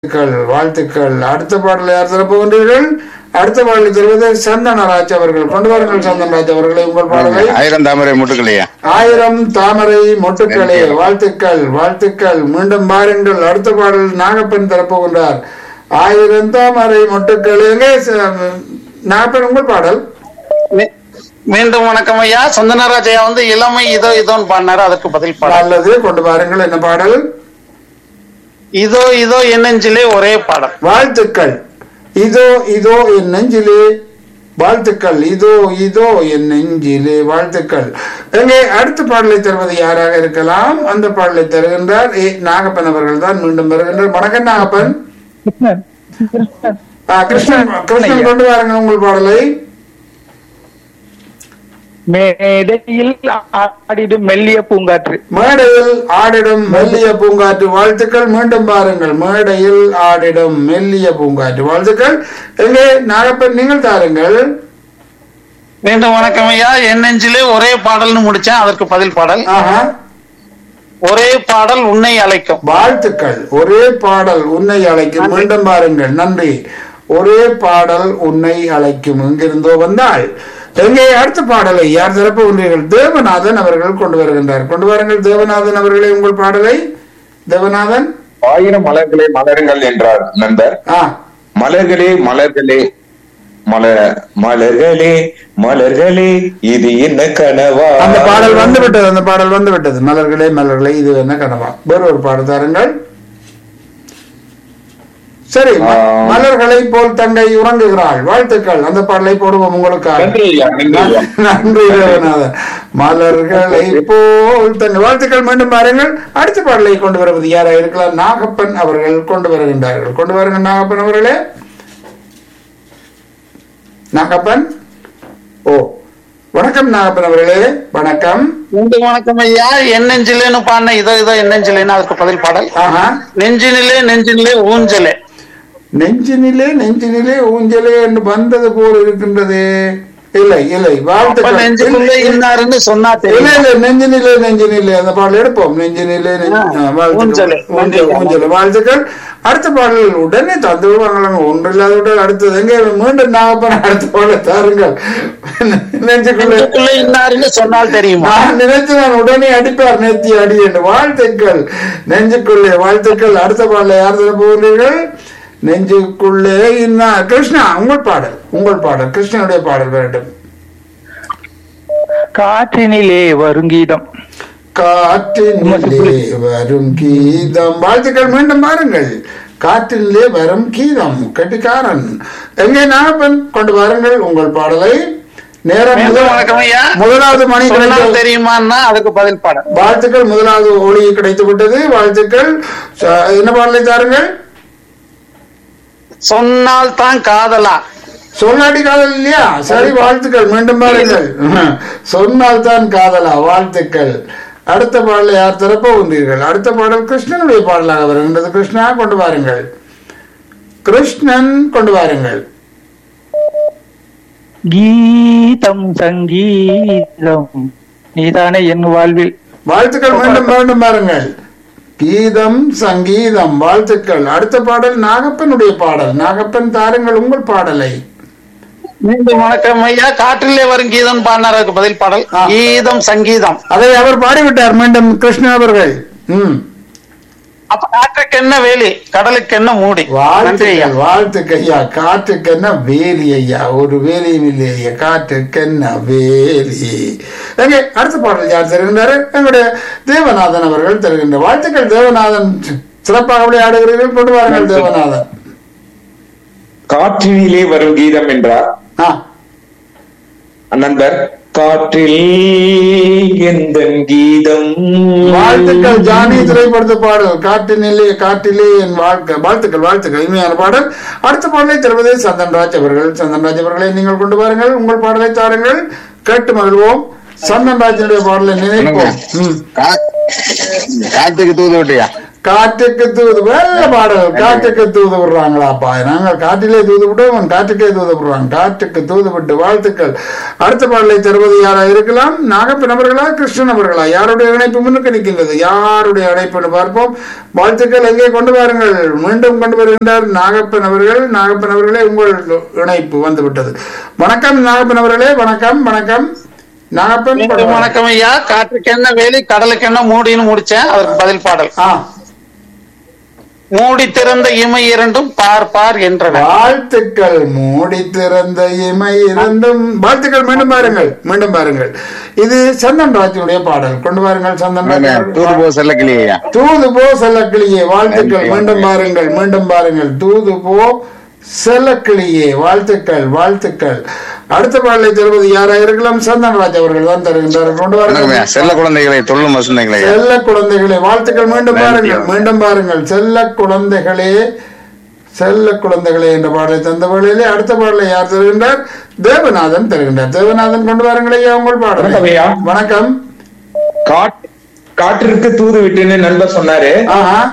வாழ்த்துக்கள் வாழ்த்துக்கள் அடுத்த பாடலை யார் தரப்போகின்றீர்கள் அடுத்த பாடலை தருவது சந்தனராஜ் அவர்கள் கொண்டு வாருங்கள் சந்தனராஜ் அவர்களை உங்கள் பாடலை ஆயிரம் தாமரை முட்டுக்கலையா ஆயிரம் தாமரை மொட்டுக்களே வாழ்த்துக்கள் வாழ்த்துக்கள் மீண்டும் பாருங்கள் அடுத்த பாடல் நாகப்பன் தரப்போகின்றார் ஆயிரம் தாமரை மொட்டுக்களே எங்கே ச- நாகப்பன் உங்கள் பாடல் மீ- மீண்டும் வணக்கம் ஐயா சந்தனராஜையா வந்து இளமை இதோ இதோன்னு பாடினாரு அதுக்கு பதில் பாடல் நல்லது கொண்டு வாருங்கள் என்ன பாடல் இதோ இதோ என்னஞ்சிலே ஒரே பாடல் வாழ்த்துக்கள் இதோ இதோ என் நெஞ்சிலே வாழ்த்துக்கள் இதோ இதோ என் நெஞ்சிலே வாழ்த்துக்கள் எங்கே அடுத்த பாடலை தருவது யாராக இருக்கலாம் அந்த பாடலை தருகின்றார் ஏ நாகப்பன் அவர்கள் தான் மீண்டும் வருகின்றார் வணக்கம் நாகப்பன் ஆ, கிருஷ்ணன் கிருஷ்ணன் கொண்டு வாருங்க உங்கள் பாடலை மேடையில் ஆடிடும் மெல்லிய பூங்காற்று மேடையில் ஆடிடும் மெல்லிய பூங்காற்று வாழ்த்துக்கள் மீண்டும் பாருங்கள் மேடையில் ஆடிடும் மெல்லிய பூங்காற்று வாழ்த்துக்கள் எங்கே நாகப்பன் நீங்கள் தாருங்கள் மீண்டும் வணக்கம் ஐயா என்னஞ்சிலே ஒரே பாடல்னு முடிச்சேன் அதற்கு பதில் பாடல் ஆஹா ஒரே பாடல் உன்னை அழைக்கும் வாழ்த்துக்கள் ஒரே பாடல் உன்னை அழைக்கும் மீண்டும் பாருங்கள் நன்றி ஒரே பாடல் உன்னை அழைக்கும் எங்கிருந்தோ வந்தால் எங்கே அடுத்த பாடலை யார் சிறப்பு உள்ளீர்கள் தேவநாதன் அவர்கள் கொண்டு வருகின்றார் கொண்டு வாருங்கள் தேவநாதன் அவர்களே உங்கள் பாடலை தேவநாதன் ஆயிரம் மலர்களே மலருங்கள் என்றார் நண்பர் ஆ மலர்களே மலர்களே மலர மலர்களே மலர்களே இது என்ன கனவா அந்த பாடல் வந்து விட்டது அந்த பாடல் வந்து விட்டது மலர்களே மலர்களே இது என்ன கனவா வேறு ஒரு பாடல் தாருங்கள் சரி ம- ஆ. மலர்களை போல் தங்கை உறங்குகிறாள் வாழ்த்துக்கள் அந்த பாடலை போடுவோம் உங்களுக்காக நன்றி ஐயா நன்றி ஐயா நன்றி தேவநாதன் மலர்களை போல் தங்க வாழ்த்துக்கள் மீண்டும் பாருங்கள் அடுத்த பாடலை கொண்டு வருவது யாரா இருக்கலாம் நாகப்பன் அவர்கள் கொண்டு வருகின்றார்கள் கொண்டு வருங்க நாகப்பன் அவர்களே நாகப்பன் ஓ வணக்கம் நாகப்பன் அவர்களே வணக்கம் மீண்டும் வணக்கம் ஐயா என்னெஞ்சிலேன்னு பாடின இதோ இதோ என்னெஞ்சிலேன்னு அதுக்கு பதில் பாடல் ஆஹா நெஞ்சினிலே நெஞ்சினிலே ஊஞ்சலே நெஞ்சினிலே நெஞ்சினிலே ஊஞ்சலே என்று வந்தது போல் இருக்கின்றது இல்லை இல்லை அப்ப வாழ்த்துக்கள் நெஞ்சுக்குள்ளே இன்னாருன்னு சொன்னா இல்ல தெரியும் இல்ல நெஞ்சினிலே நெஞ்சினிலே அந்த பாடல் எடுப்போம் நெஞ்சினிலே நெஞ்சு- ஆ, ஆ, வாழ்த்துக்கள். ஊஞ்சலே, ஊஞ்சல், நன்றி. ஊஞ்சல் வாழ்த்துக்கள் அடுத்த பாடல் உடனே தந்து விடுவாங்களாங்க ஒன்று இல்லாத விட்டால் அடுத்தது எங்க மீண்டும் நாகப்பன் அடுத்த பாடல் தாருங்கள் நெஞ்சுக்குள்ளே நெஞ்சுக்குள்ளே இன்னாருன்னு சொன்னால் தெரியுமா நான் நினைச்சு நான் உடனே அடிப்பார் நேர்த்தி அடி என்று வாழ்த்துக்கள் நெஞ்சுக்குள்ளே வாழ்த்துக்கள் அடுத்த பாடல யார் தர போகிறீர்கள் நெஞ்சுக்குள்ளே இன்னா கிருஷ்ணா உங்கள் பாடல் உங்கள் பாடல் கிருஷ்ணனுடைய பாடல் வேண்டும் காற்றினிலே வருங்கீதம் காற்றினிலே வரும் கீதம் வாழ்த்துக்கள் மீண்டும் பாருங்கள் காற்றினிலே வரும் கீதம் கட்டிக்காரன் எங்கே நாகப்பன் கொண்டு வாருங்கள் உங்கள் பாடலை நேரம் மீண்டும் முதல்- வணக்கம் ஐயா முதலாவது மணி சொன்னால் கிடைத்த தெரியுமான்னா அதுக்கு பதில் பாடல் வாழ்த்துக்கள் முதலாவது ஒளி கிடைத்து விட்டது வாழ்த்துக்கள் ச- என்ன பாடலை தாருங்கள் சொன்னால் தான் காதலா சொல்லாட்டி காதல் இல்லையா சரி வாழ்த்துக்கள் மீண்டும் பாருங்கள் சொன்னால் தான் காதலா வாழ்த்துக்கள் அடுத்த பாடலை யார் திறப்போகின்றீர்கள் அடுத்த பாடல் கிருஷ்ணனுடைய பாடலாக வருகின்றது கிருஷ்ணா கொண்டு வாருங்கள் கிருஷ்ணன் கொண்டு வாருங்கள் கீதம் சங்கீதம் நீதானே என் வாழ்வில் வாழ்த்துக்கள் மீண்டும் மீண்டும் பாருங்கள் கீதம் சங்கீதம் வாழ்த்துக்கள் அடுத்த பாடல் நாகப்பனுடைய பாடல் நாகப்பன் தாருங்கள் உங்கள் பாடலை மீண்டும் வணக்கம் ஐயா காற்றிலே வரும் கீதம் பாடினார் அதுக்கு பதில் பாடல் ஆ. கீதம் சங்கீதம் அதை அவர் பாடிவிட்டார் மீண்டும் கிருஷ்ணன் அவர்கள் ம் அப்ப காற்றுக்கு என்ன வேலி கடலுக்கு என்ன மூடி நன்றி ஐயா வாழ்த்துக்கள் வாழ்த்துக்கள் ஐயா காற்றுக்கு என்ன வேலி ஐயா ஒரு வேலியும் இல்லை ஐயா காற்றுக்கு என்ன வேலி எங்கே அடுத்த பாடல் யார் தருகின்றாரு எங்களுடைய தேவநாதன் அவர்கள் தருகின்ற வாழ்த்துக்கள் தேவநாதன் சிறப்பாக விளையாடுகிறீர்கள் கொண்டு வாருங்கள் தேவநாதன் காற்றினிலே வரும் கீதம் என்றார் ஆ நண்பர் காற்றில் எந்த கீதம் வாழ்த்துக்கள் ஜானி திரைப்படத்து பாடல் காட்டினிலே காட்டிலே என் வாழ்க்கை வாழ்த்துக்கள் வாழ்த்துக்கள் இனிமையான பாடல் அடுத்த பாடலை தருவது சந்தன்ராஜ் அவர்கள் சந்தன்ராஜ் அவர்களை நீங்கள் கொண்டு வாருங்கள் உங்கள் பாடலை தாருங்கள் கேட்டு மகிழ்வோம் சந்தன்ராஜனுடைய பாடலை நினைப்போம் ம். கா- காட்டுக்கு தூது விட்டியா காற்றுக்கு தூது நல்ல பாடல் காற்றுக்கு தூது விடுறாங்களாப்பா நாங்கள் காற்றிலே தூது விட்டோம் காற்றுக்கே தூது விடுறாங்க காற்றுக்கு தூது விட்டு வாழ்த்துக்கள் அடுத்த பாடலை தருவது யாரா இருக்கலாம் நாகப்பன் அவர்களா கிருஷ்ணன் அவர்களா யாருடைய இணைப்பு முன்னுக்கு நிற்கின்றது யாருடைய இணைப்புன்னு பார்ப்போம் வாழ்த்துக்கள் எங்கே கொண்டு வாருங்கள் மீண்டும் கொண்டு வருகின்றார் நாகப்பன் அவர்கள் நாகப்பன் அவர்களே உங்கள் இணைப்பு வந்து விட்டது வணக்கம் நாகப்பன் அவர்களே வணக்கம் வணக்கம் நாகப்பன் மீண்டும் வணக்கம் ஐயா காற்றுக்கு என்ன வேலி கடலுக்கு என்ன மூடின்னு முடிச்சேன் அதற்கு பதில் பாடல் ஆ மூடி திறந்த இமை இரண்டும் பார் பார் என்றன வாழ்த்துக்கள் மூடி திறந்த இமை இருந்தும் வாழ்த்துக்கள் மீண்டும் பாருங்கள் மீண்டும் பாருங்கள் இது சந்தன் ராஜுடைய பாடல் கொண்டு வாருங்கள் சந்தன் ராஜ் தூது போ செல்ல கிளியா தூது போ செல்லக்கிளியே வாழ்த்துக்கள் மீண்டும் பாருங்கள் மீண்டும் பாருங்கள் தூது போ செல்லக்கிளியே வாழ்த்துக்கள் வாழ்த்துக்கள் அடுத்த பாடலை தருவது யாரா இருக்கலாம் சந்தன்ராஜ் அவர்கள் தான் தருகின்றார் கொண்டு வாருங்கள் செல்ல குழந்தைகளை தொல்லும் வசந்தைகளை செல்ல குழந்தைகளே வாழ்த்துக்கள் மீண்டும் பாருங்கள் மீண்டும் பாருங்கள் செல்ல குழந்தைகளே செல்ல குழந்தைகளே என்ற பாடலை தந்த வேளையிலே அடுத்த பாடலை யார் தருகின்றார் தேவநாதன் தருகின்றார் தேவநாதன் கொண்டு வாருங்கள் ஐயா உங்கள் வணக்கம் பாடல் ஐயா. வணக்கம் காட் காற்றிற்கு தூது விட்டுன்னு நண்பர் சொன்னாரு ஆஹா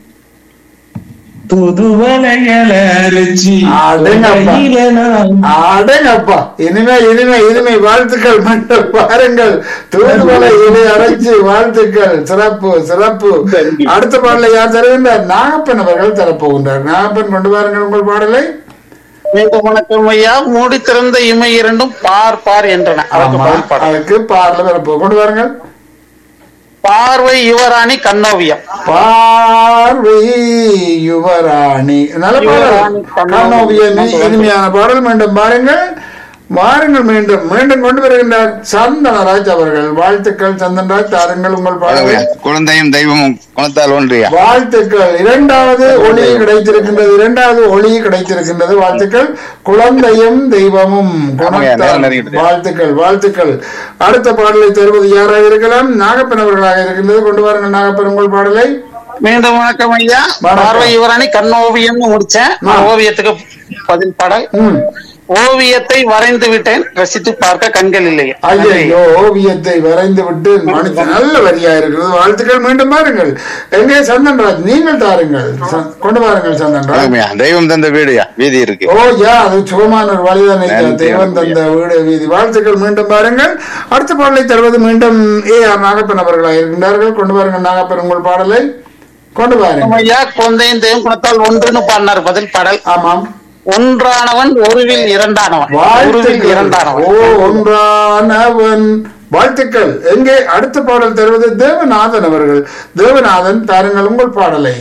தூதுவளையல அரைச்சி அடேங்கப்பா. கையில நான் அடேங்கப்பா இனிமே இனிமே இனிமே வாழ்த்துக்கள் மட்டும் பாருங்கள் தூதுவளை இலை அரைச்சு வாழ்த்துக்கள் சிறப்பு சிறப்பு நன்றி. அடுத்த பாடலை யார் தருகின்றார் நாகப்பன் அவர்கள் தரப்போகின்றார் நாகப்பன் கொண்டு வாருங்கள் உங்கள் பாடலை மீண்டும் வணக்கம் ஐயா மூடி திறந்த இமை இரண்டும் பார் பார் என்றன அதற்கு ஆமா, பதில் பாடல் அதுக்கு பார்ல வரப்போ கொண்டு வாருங்கள் பார்வை யுவராணி கண்ணோவியம் பார்வை யுவராணி நல்ல பாடல் யுவராணி கண்ணோவியம் இனிமையான பாடல் மீண்டும் பாருங்கள் வாருங்கள் மீண்டும் மீண்டும் கொண்டு வருகின்றார் சந்தனராஜ் அவர்கள் வாழ்த்துக்கள் சந்தனராஜ் தாருங்கள் உங்கள் பாடலை குழந்தையும் தெய்வமும் குணத்தால் ஒன்றியா வாழ்த்துக்கள் இரண்டாவது ஒளி கிடைத்திருக்கின்றது இரண்டாவது ஒளி கிடைத்திருக்கின்றது வாழ்த்துக்கள் குழந்தையும் தெய்வமும் ஆமாய்யா, குணத்தால். நேரம் நெருங்கிடுது. வாழ்த்துக்கள் வாழ்த்துக்கள் அடுத்த பாடலை தருவது யாராக இருக்கலாம் நாகப்பன் அவர்களாக இருக்கின்றது கொண்டு வாருங்கள் நாகப்பன் உங்கள் பாடலை மீண்டும் வணக்கம் ஐயா வணக்கம். பார்வை யுவராணி கண்ணோவியம்னு முடிச்சேன் ஆ. ஓவியத்துக்கு பதில் பாடல் ம். ஓவியத்தை வரைந்து விட்டேன் ரசித்து பார்க்க கண்கள் இல்லையே ஐயோ ஓவியத்தை வரைந்து விட்டு மனுஷன் நல்ல வரியா இருக்கிறது வாழ்த்துக்கள் மீண்டும் பாருங்கள் எங்கே சந்தன்ராஜ் நீங்கள் தாருங்கள் ச- கொண்டு வாருங்கள் சந்தன்ராஜ் வணக்கம்யா தெய்வம் தந்த வீடுயா வீதி இருக்கு ஓ யா அது சுகமான ஒரு வழிதான் ஐயா. நன்றி, தேவன் நன்றி. தந்த வீடு வீதி வாழ்த்துக்கள் மீண்டும் பாருங்கள் அடுத்த பாடலை தருவது மீண்டும் ஏ ஆர் நாகப்பன் அவர்களாக இருக்கின்றார்கள் கொண்டு வாருங்கள் நாகப்பன் உங்கள் பாடலை கொண்டு வாருங்கள் ஐயா குழந்தையும் தெய்வம் குணத்தால் ஒன்றுன்னு பாடினார் பதில் பாடல் ஆமாம் ஒன்றானவன் ஒருவில் இரண்டானவன் ஒருவில் வாழ்த்துக்கள் இரண்டானவன் ஓ ஒன்றானவன் வாழ்த்துக்கள் எங்கே அடுத்த பாடல் தருவது தேவநாதன் அவர்கள் தேவநாதன் தாருங்கள் உங்கள் பாடலை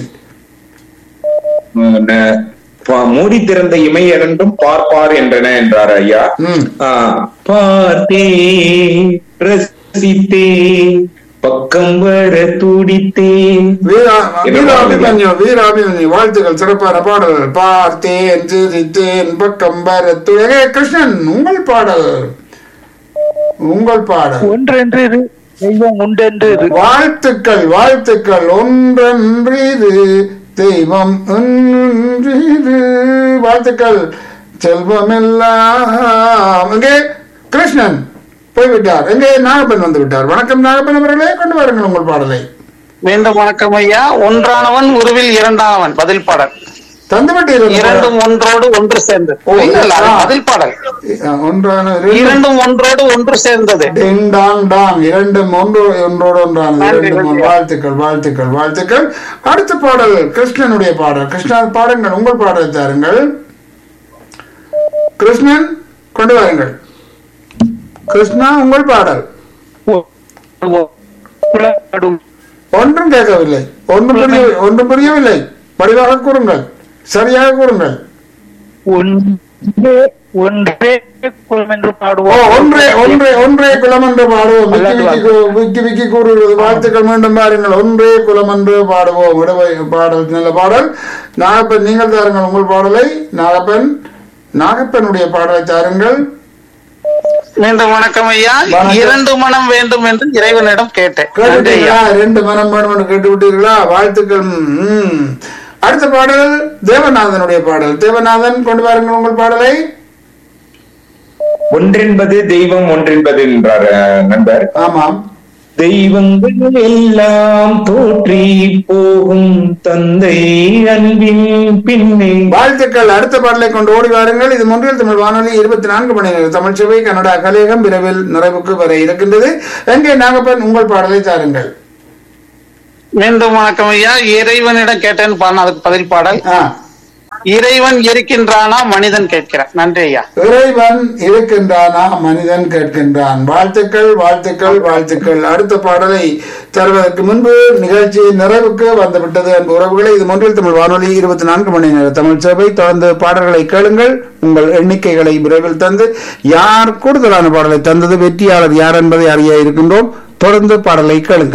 உம், பா- மூடி திறந்த இமை இரண்டும் பார்ப்பார் என்றன என்றார் ஐயா ம். ஆ, பார்த்தே ரசித்தே பக்கம் வர துடித்தேன் வீரா என்ன வீராபிமன்யு வீராபிமன்யு வாழ்த்துக்கள் சிறப்பான பாடல் பார்த்தேன் சிரித்தேன் பக்கம் பரத்து ஏ, கிருஷ்ணன் உங்கள் பாடல் உங்கள் பாடல் ஒன்றென்று இரு தெய்வம் உண்டென்று இரு வாழ்த்துக்கள் வாழ்த்துக்கள் ஒன்றன்றிது தெய்வம் ஒன்றிது வாழ்த்துக்கள் செல்வமெல்லாம் எங்கே கிருஷ்ணன் போய்விட்டார் எங்கே நாகப்பன் வந்து விட்டார் வணக்கம் நாகப்பன் அவர்களே கொண்டு வாருங்கள் உங்கள் பாடலை மீண்டும் வணக்கம் ஐயா ஒன்றானவன் உருவில் இரண்டானவன் பதில் பாடல் தந்துவிட்டீர்கள் இரண்டும் ஒன்றோடு ஒன்று சேர்ந்தது ஓ, இல்ல, இல்ல, அது ஆ. பதில் பாடல் ஒன்றான இரண்டு- இரண்டும் ஒன்றோடு ஒன்று சேர்ந்தது டிங் டாங் டாங் இரண்டும் ஒன்று ஒன்றோடு ஒன்றானது நன்றி, இரண்டும் ஒன்று. நன்றி. வாழ்த்துக்கள் வாழ்த்துக்கள் வாழ்த்துக்கள் அடுத்த பாடல் கிருஷ்ணனுடைய பாடல் கிருஷ்ணா பாடுங்கள் உங்கள் பாடலை தாருங்கள் கிருஷ்ணன் கொண்டு வாருங்கள் கிருஷ்ணா உங்கள் பாடல் ஒ- ஒ- புலப்படும் ஒன்றும் கேட்கவில்லை ஒன்றும் புரிய ஒன்றும் புரியவில்லை வடிவாக கூறுங்கள் சரியாக கூறுங்கள் ஒன்றே ஒன்றே குலம் என்று ஓ பாடுவோம் ஒன்றே ஒன்றே ஒன்றே குலம் என்று பாடுவோம் விக்கி விக்கி கூ- விக்கி விக்கி கூறுகிறது வாழ்த்துக்கள் மீண்டும் பாருங்கள் ஒன்றே குலம் என்று பாடுவோம் விடவை பாடல் நல்ல பாடல் நாகப்பன் நீங்கள் தாருங்கள் உங்கள் பாடலை நாகப்பன் நாகப்பனுடைய பாடலை தாருங்கள் மீண்டும் வணக்கம் ஐயா வணக்கம். இரண்டு மனம் வேண்டும் என்று இறைவனிடம் கேட்டேன் நன்றி ஐயா. கேட்டுட்டீங்களா ரெண்டு மனம் வேணும் என்று கேட்டு விட்டீர்களா வாழ்த்துக்கள் ம். அடுத்த பாடல் தேவநாதனுடைய பாடல் தேவநாதன் கொண்டு வாருங்கள் உங்கள் பாடலை ஒன்றென்பது தெய்வம் ஒன்றென்பது என்றார் அஹ், நண்பர் ஆமாம் தெய்வங்கள் எல்லாம் தோற்றி போகும் தந்தை அன்பின் பின்னே வாழ்த்துக்கள் அடுத்த பாடலை கொண்டு ஓடி வாருங்கள் இது முன்றில் தமிழ் வானொலி இருபத்தி நான்கு மணி நேரம் தமிழ் சேவை கன்னடா கலையகம் விரைவில் நிறைவுக்கு வர இருக்கின்றது எங்கே நாகப்பன் உங்கள் பாடலை தாருங்கள் மீண்டும் வணக்கம் ஐயா இறைவனிடம் கேட்டேன்னு பாருங்க அதுக்கு பதில் பாடல் ஆ இறைவன் இருக்கின்றானா மனிதன் கேட்கிறான் நன்றி ஐயா இறைவன் இருக்கின்றானா மனிதன் கேட்கின்றான் வாழ்த்துக்கள் வாழ்த்துக்கள் வாழ்த்துக்கள் அடுத்த பாடலை தருவதற்கு முன்பு நிகழ்ச்சி நிறைவுக்கு வந்துவிட்டது அன்பு உறவுகளை இது முன்றில் தமிழ் வானொலி இருபத்தி நான்கு மணி நேர தமிழ் சேவை தொடர்ந்து பாடல்களை கேளுங்கள் உங்கள் எண்ணிக்கைகளை விரைவில் தந்து யார் கூடுதலான பாடலை தந்தது வெற்றியாளர் யார் என்பதை அறிய இருக்கின்றோம் தொடர்ந்து பாடலை கேளுங்கள்